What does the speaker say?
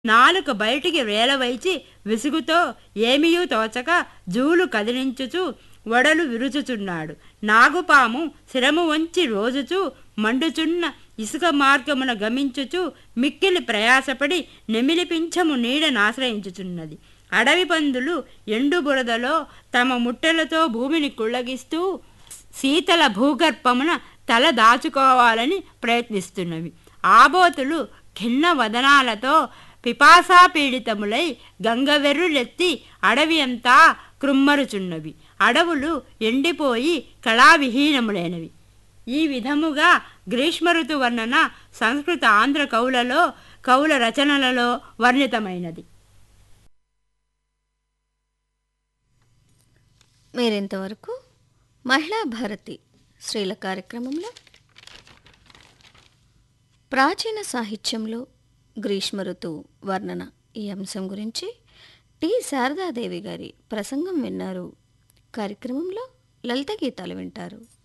నాలుక బయటికి వేలవైచి విసుగుతో ఏమీయూ తోచక జూలు కదిలించుచూ వడలు విరుచుచున్నాడు నాగుపాము శిరము వంచి రోజుచూ మండుచున్న ఇసుక మార్గమున గమించుచూ మిక్కిలి ప్రయాసపడి నెమిలిపించము నీడనాశ్రయించుచున్నది అడవి పందులు ఎండు బురదలో తమ ముట్టెలతో భూమిని కుళ్ళగిస్తూ శీతల భూగర్భమున తల దాచుకోవాలని ప్రయత్నిస్తున్నవి ఆబోతులు ఖిన్న వదనాలతో పిపాసాపీడితములై గంగవెర్రులెత్తి అడవి అంతా కృమ్మరుచున్నవి అడవులు ఎండిపోయి కళావిహీనములైనవి ఈ విధముగా గ్రీష్మ ఋతు వర్ణన సంస్కృత ఆంధ్ర కవులలో కవుల రచనలలో వర్ణితమైనది మీరింతవరకు మహిళా భారతి స్త్రీల కార్యక్రమంలో ప్రాచీన సాహిత్యంలో గ్రీష్మ ఋతువు వర్ణన ఈ అంశం గురించి టి శారదాదేవి గారి ప్రసంగం విన్నారు కార్యక్రమంలో లలిత గీతాలు వింటారు